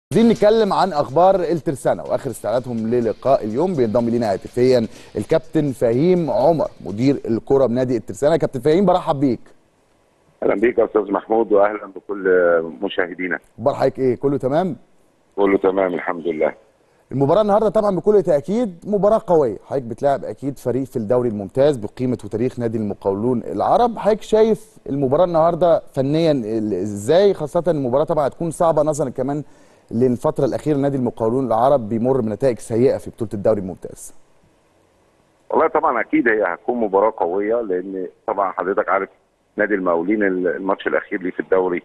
عايزين نتكلم عن اخبار الترسانه واخر استعدادهم للقاء اليوم بينضم لينا هاتفيا الكابتن فهيم عمر مدير الكره بنادي الترسانه كابتن فهيم برحب بيك اهلا بيك يا استاذ محمود واهلا بكل مشاهدينا اخبار حضرتك ايه كله تمام كله تمام الحمد لله المباراه النهارده طبعا بكل تاكيد مباراه قويه حضرتك بتلاعب اكيد فريق في الدوري الممتاز بقيمه وتاريخ نادي المقاولون العرب حضرتك شايف المباراه النهارده فنيا ازاي خاصه المباراه طبعا هتكون صعبه نظرا كمان للفتره الاخيره نادي المقاولون العرب بيمر بنتائج سيئه في بطوله الدوري الممتاز والله طبعا اكيد هي هتكون مباراه قويه لان طبعا حضرتك عارف نادي المقاولين الماتش الاخير ليه في الدوري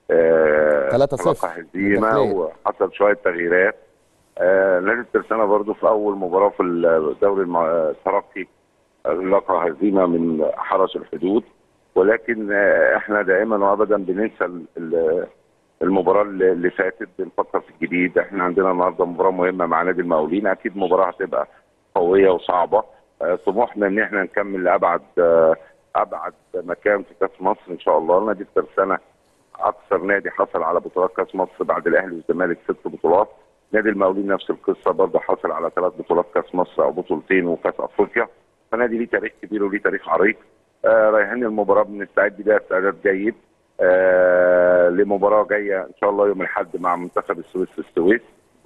3-0 هزيمه وحصل شويه تغييرات آه نادي الترسانه برضو في اول مباراه في الدوري الترقي لقى هزيمه من حرس الحدود ولكن آه احنا دائما وابدا بننسى المباراه اللي فاتت بنفكر في الجديد احنا عندنا النهارده مباراه مهمه مع نادي المقاولين اكيد مباراه هتبقى قويه وصعبه آه طموحنا ان احنا نكمل لابعد ابعد مكان في كاس مصر ان شاء الله نادي الترسانه اكثر نادي حصل على بطولات كاس مصر بعد الاهلي والزمالك ست بطولات نادي المقاولين نفس القصه برضه حصل على ثلاث بطولات كاس مصر او بطولتين وكاس افريقيا فنادي ليه تاريخ كبير وليه تاريخ عريق آه رايحين المباراه بنستعد بيها استعداد جيد آه لمباراه جايه ان شاء الله يوم الاحد مع منتخب السويس في السويس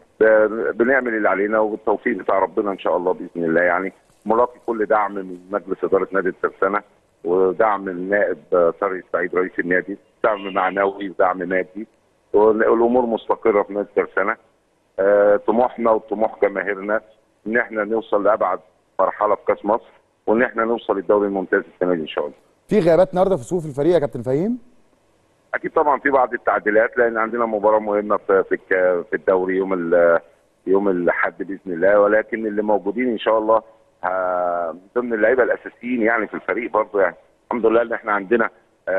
بنعمل اللي علينا وبالتوفيق بتاع ربنا ان شاء الله باذن الله يعني ملاقي كل دعم من مجلس اداره نادي الترسانه ودعم النائب طارق السعيد رئيس النادي دعم معنوي ودعم مادي والامور مستقره في نادي الترسانه آه طموحنا وطموح جماهيرنا ان احنا نوصل لابعد مرحله في كاس مصر وان احنا نوصل للدوري الممتاز السنه دي ان شاء الله. في غيابات النهارده في صفوف الفريق يا كابتن فهيم؟ اكيد طبعا في بعض التعديلات لان عندنا مباراه مهمه في في, في الدوري يوم يوم الاحد باذن الله ولكن اللي موجودين ان شاء الله ضمن اللعيبه الاساسيين يعني في الفريق برضه يعني الحمد لله ان احنا عندنا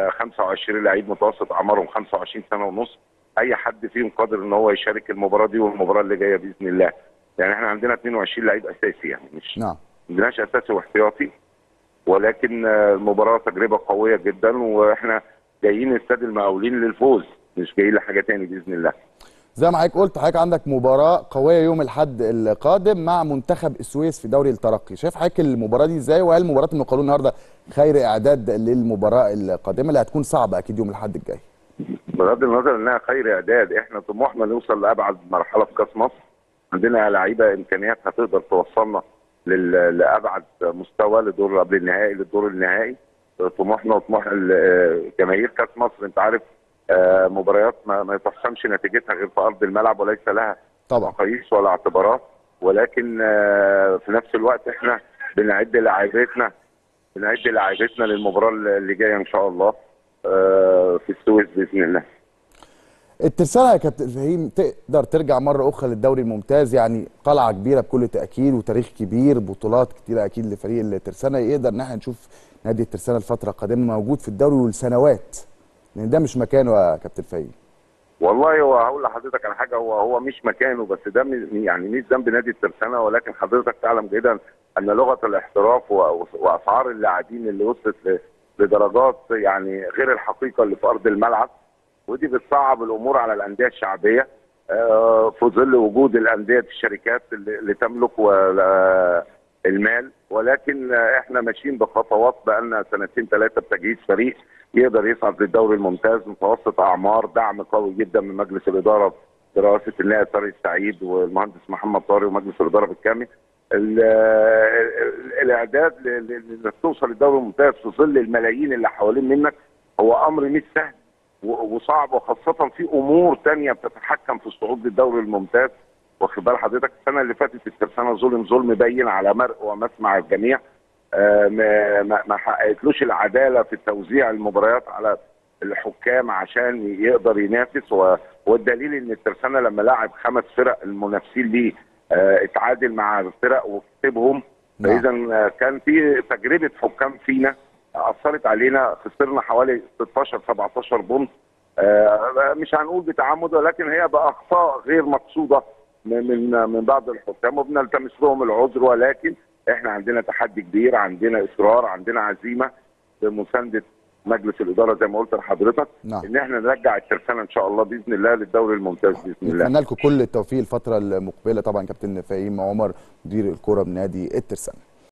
25 لعيب متوسط اعمارهم 25 سنه ونص اي حد فيهم قادر ان هو يشارك المباراه دي والمباراه اللي جايه باذن الله يعني احنا عندنا 22 لعيب اساسي يعني مش نعم ما عندناش اساسي واحتياطي ولكن المباراه تجربه قويه جدا واحنا جايين استاد المقاولين للفوز مش جايين لحاجه تاني باذن الله زي ما حضرتك قلت حضرتك عندك مباراه قويه يوم الاحد القادم مع منتخب السويس في دوري الترقي شايف حضرتك المباراه دي ازاي وهل مباراه المقاولون النهارده خير اعداد للمباراه القادمه اللي هتكون صعبه اكيد يوم الاحد الجاي بغض النظر انها خير اعداد احنا طموحنا نوصل لابعد مرحله في كاس مصر عندنا لعيبه امكانيات هتقدر توصلنا لابعد مستوى لدور قبل النهائي للدور النهائي طموحنا وطموح جماهير كاس مصر انت عارف مباريات ما, ما تحسمش نتيجتها غير في ارض الملعب وليس لها طبعا مقاييس ولا اعتبارات ولكن في نفس الوقت احنا بنعد لاعيبتنا بنعد لاعيبتنا للمباراه اللي جايه ان شاء الله في السويس باذن الله. الترسانه يا كابتن فهيم تقدر ترجع مره اخرى للدوري الممتاز يعني قلعه كبيره بكل تاكيد وتاريخ كبير بطولات كتيره اكيد لفريق الترسانه يقدر ان احنا نشوف نادي الترسانه الفتره القادمه موجود في الدوري والسنوات لان ده مش مكانه يا كابتن فهيم. والله هو هقول لحضرتك على حاجه هو هو مش مكانه بس ده يعني مش ذنب نادي الترسانه ولكن حضرتك تعلم جيدا ان لغه الاحتراف واسعار اللاعبين اللي وصلت لدرجات يعني غير الحقيقه اللي في ارض الملعب ودي بتصعب الامور على الانديه الشعبيه في ظل وجود الانديه الشركات اللي تملك المال ولكن احنا ماشيين بخطوات بقالنا سنتين ثلاثه بتجهيز فريق يقدر يصعد للدوري الممتاز متوسط اعمار دعم قوي جدا من مجلس الاداره برئاسه النائب طارق السعيد والمهندس محمد طارق ومجلس الاداره بالكامل الاعداد انك توصل للدوري الممتاز في ظل الملايين اللي حوالين منك هو امر مش سهل وصعب وخاصه في امور ثانيه بتتحكم في الصعود للدوري الممتاز واخد بال حضرتك السنه اللي فاتت الترسانه ظلم ظلم بين على مرء ومسمع الجميع آه ما, ما حققتلوش العداله في توزيع المباريات على الحكام عشان يقدر ينافس والدليل ان الترسانه لما لعب خمس فرق المنافسين ليه آه اتعادل مع فرق وكسبهم فاذا كان في تجربه حكام فينا اثرت علينا خسرنا حوالي 16 17 بونت آه مش هنقول بتعمد ولكن هي باخطاء غير مقصوده من من بعض الحكام وبنلتمس لهم العذر ولكن احنا عندنا تحدي كبير عندنا اصرار عندنا عزيمه بمسانده مجلس الاداره زي ما قلت لحضرتك نعم. ان احنا نرجع الترسانه ان شاء الله باذن الله للدوري الممتاز باذن الله نتمنى لكم كل التوفيق الفتره المقبله طبعا كابتن فهيم عمر مدير الكره بنادي الترسانه